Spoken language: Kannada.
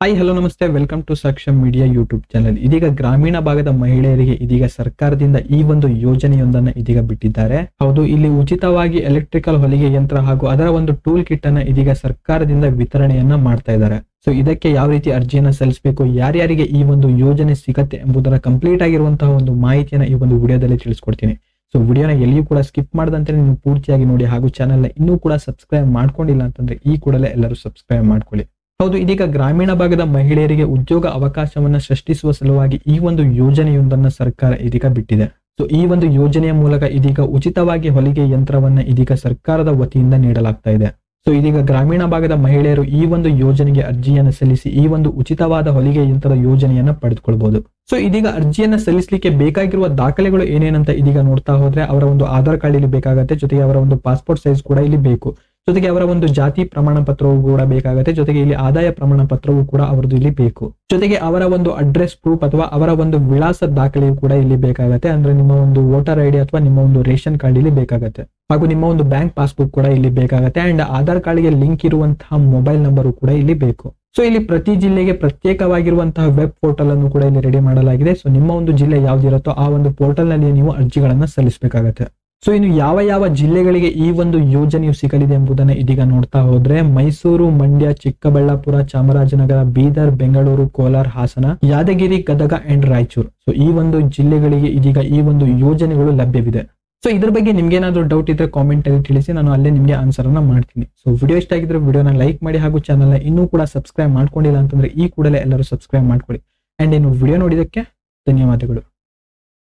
ಹಾಯ್ ಹಲೋ ನಮಸ್ತೆ welcome to Saksham Media YouTube channel ಇದೀಗ ಗ್ರಾಮೀಣ ಭಾಗದ ಮಹಿಳೆಯರಿಗೆ ಇದೀಗ ಸರ್ಕಾರದಿಂದ ಈ ಒಂದು ಯೋಜನೆಯೊಂದನ್ನ ಇದೀಗ ಬಿಟ್ಟಿದ್ದಾರೆ ಹೌದು ಇಲ್ಲಿ ಉಚಿತವಾಗಿ ಎಲೆಕ್ಟ್ರಿಕಲ್ ಹೊಲಿಗೆ ಯಂತ್ರ ಹಾಗೂ ಅದರ ಒಂದು ಟೂಲ್ ಕಿಟ್ ಅನ್ನ ಇದೀಗ ಸರ್ಕಾರದಿಂದ ವಿತರಣೆಯನ್ನ ಮಾಡ್ತಾ ಇದ್ದಾರೆ ಸೊ ಇದಕ್ಕೆ ಯಾವ ರೀತಿ ಅರ್ಜಿಯನ್ನ ಸಲ್ಲಿಸಬೇಕು ಯಾರ್ಯಾರಿಗೆ ಈ ಒಂದು ಯೋಜನೆ ಸಿಗತ್ತೆ ಎಂಬುದರ ಕಂಪ್ಲೀಟ್ ಆಗಿರುವಂತಹ ಒಂದು ಮಾಹಿತಿಯನ್ನ ಈ ಒಂದು ವಿಡಿಯೋದಲ್ಲಿ ತಿಳಿಸ್ಕೊಡ್ತೀನಿ ಸೊ ವಿಡಿಯೋನ ಎಲ್ಲಿಯೂ ಕೂಡ ಸ್ಕಿಪ್ ಮಾಡದಂತೆ ನೀವು ಪೂರ್ತಿಯಾಗಿ ನೋಡಿ ಹಾಗೂ ಚಾನೆಲ್ನ ಇನ್ನೂ ಕೂಡ ಸಬ್ಸ್ಕ್ರೈಬ್ ಮಾಡ್ಕೊಂಡಿಲ್ಲ ಅಂತಂದ್ರೆ ಈ ಕೂಡಲೇ ಎಲ್ಲರೂ ಸಬ್ಸ್ಕ್ರೈಬ್ ಮಾಡ್ಕೊಳ್ಳಿ ಹೌದು ಇದೀಗ ಗ್ರಾಮೀಣ ಭಾಗದ ಮಹಿಳೆಯರಿಗೆ ಉದ್ಯೋಗ ಅವಕಾಶವನ್ನ ಸೃಷ್ಟಿಸುವ ಸಲುವಾಗಿ ಈ ಒಂದು ಯೋಜನೆಯೊಂದನ್ನ ಸರ್ಕಾರ ಇದೀಗ ಬಿಟ್ಟಿದೆ ಸೊ ಈ ಒಂದು ಯೋಜನೆಯ ಮೂಲಕ ಇದೀಗ ಉಚಿತವಾಗಿ ಹೊಲಿಗೆ ಯಂತ್ರವನ್ನ ಇದೀಗ ಸರ್ಕಾರದ ವತಿಯಿಂದ ನೀಡಲಾಗ್ತಾ ಇದೆ ಸೊ ಇದೀಗ ಗ್ರಾಮೀಣ ಭಾಗದ ಮಹಿಳೆಯರು ಈ ಒಂದು ಯೋಜನೆಗೆ ಅರ್ಜಿಯನ್ನು ಸಲ್ಲಿಸಿ ಈ ಒಂದು ಉಚಿತವಾದ ಹೊಲಿಗೆ ಯಂತ್ರದ ಯೋಜನೆಯನ್ನ ಪಡೆದುಕೊಳ್ಬಹುದು ಸೊ ಇದೀಗ ಅರ್ಜಿಯನ್ನ ಸಲ್ಲಿಸಲಿಕ್ಕೆ ಬೇಕಾಗಿರುವ ದಾಖಲೆಗಳು ಏನೇನಂತ ಇದೀಗ ನೋಡ್ತಾ ಹೋದ್ರೆ ಅವರ ಒಂದು ಆಧಾರ್ ಕಾರ್ಡ್ ಇಲ್ಲಿ ಬೇಕಾಗುತ್ತೆ ಜೊತೆಗೆ ಅವರ ಒಂದು ಪಾಸ್ಪೋರ್ಟ್ ಸೈಜ್ ಕೂಡ ಇಲ್ಲಿ ಬೇಕು ಜೊತೆಗೆ ಅವರ ಒಂದು ಜಾತಿ ಪ್ರಮಾಣ ಪತ್ರವೂ ಕೂಡ ಬೇಕಾಗುತ್ತೆ ಜೊತೆಗೆ ಇಲ್ಲಿ ಆದಾಯ ಪ್ರಮಾಣ ಪತ್ರವೂ ಕೂಡ ಅವರದ್ದು ಇಲ್ಲಿ ಬೇಕು ಜೊತೆಗೆ ಅವರ ಒಂದು ಅಡ್ರೆಸ್ ಪ್ರೂಫ್ ಅಥವಾ ಅವರ ಒಂದು ವಿಳಾಸ ದಾಖಲೆಯೂ ಕೂಡ ಇಲ್ಲಿ ಬೇಕಾಗುತ್ತೆ ಅಂದ್ರೆ ನಿಮ್ಮ ಒಂದು ವೋಟರ್ ಐಡಿ ಅಥವಾ ನಿಮ್ಮ ಒಂದು ರೇಷನ್ ಕಾರ್ಡ್ ಇಲ್ಲಿ ಬೇಕಾಗುತ್ತೆ ಹಾಗೂ ನಿಮ್ಮ ಒಂದು ಬ್ಯಾಂಕ್ ಪಾಸ್ಬುಕ್ ಕೂಡ ಇಲ್ಲಿ ಬೇಕಾಗುತ್ತೆ ಅಂಡ್ ಆಧಾರ್ ಕಾರ್ಡ್ಗೆ ಲಿಂಕ್ ಇರುವಂತಹ ಮೊಬೈಲ್ ನಂಬರ್ ಕೂಡ ಇಲ್ಲಿ ಬೇಕು ಸೊ ಇಲ್ಲಿ ಪ್ರತಿ ಜಿಲ್ಲೆಗೆ ಪ್ರತ್ಯೇಕವಾಗಿರುವಂತಹ ವೆಬ್ ಪೋರ್ಟಲ್ ಅನ್ನು ಕೂಡ ಇಲ್ಲಿ ರೆಡಿ ಮಾಡಲಾಗಿದೆ ಸೊ ನಿಮ್ಮ ಒಂದು ಜಿಲ್ಲೆ ಯಾವ್ದಿರುತ್ತೋ ಆ ಒಂದು ಪೋರ್ಟಲ್ ನಲ್ಲಿ ನೀವು ಅರ್ಜಿಗಳನ್ನ ಸಲ್ಲಿಸಬೇಕಾಗತ್ತೆ ಸೊ ಇನ್ನು ಯಾವ ಯಾವ ಜಿಲ್ಲೆಗಳಿಗೆ ಈ ಒಂದು ಯೋಜನೆಯು ಸಿಗಲಿದೆ ಎಂಬುದನ್ನು ಇದೀಗ ನೋಡ್ತಾ ಹೋದ್ರೆ ಮೈಸೂರು ಮಂಡ್ಯ ಚಿಕ್ಕಬಳ್ಳಾಪುರ ಚಾಮರಾಜನಗರ ಬೀದರ್ ಬೆಂಗಳೂರು ಕೋಲಾರ ಹಾಸನ ಯಾದಗಿರಿ ಗದಗ ಅಂಡ್ ರಾಯಚೂರು ಸೊ ಈ ಒಂದು ಜಿಲ್ಲೆಗಳಿಗೆ ಇದೀಗ ಈ ಒಂದು ಯೋಜನೆಗಳು ಲಭ್ಯವಿದೆ ಸೊ ಇದ್ರ ಬಗ್ಗೆ ನಿಮ್ಗೆ ಏನಾದ್ರು ಡೌಟ್ ಇದ್ರೆ ಕಾಮೆಂಟ್ ಅಲ್ಲಿ ತಿಳಿಸಿ ನಾನು ಅಲ್ಲೇ ನಿಮ್ಗೆ ಆನ್ಸರ್ ಅನ್ನ ಮಾಡ್ತೀನಿ ಸೊ ವಿಡಿಯೋ ಇಷ್ಟ ಆಗಿದ್ರೆ ವಿಡಿಯೋನ ಲೈಕ್ ಮಾಡಿ ಹಾಗೂ ಚಾನಲ್ನ ಇನ್ನೂ ಕೂಡ ಸಬ್ಸ್ಕ್ರೈಬ್ ಮಾಡ್ಕೊಂಡಿಲ್ಲ ಅಂತಂದ್ರೆ ಈ ಕೂಡಲೇ ಎಲ್ಲರೂ ಸಬ್ಸ್ಕ್ರೈಬ್ ಮಾಡ್ಕೊಳ್ಳಿ ಅಂಡ್ ಇನ್ನು ವಿಡಿಯೋ ನೋಡಿದಕ್ಕೆ ಧನ್ಯವಾದಗಳು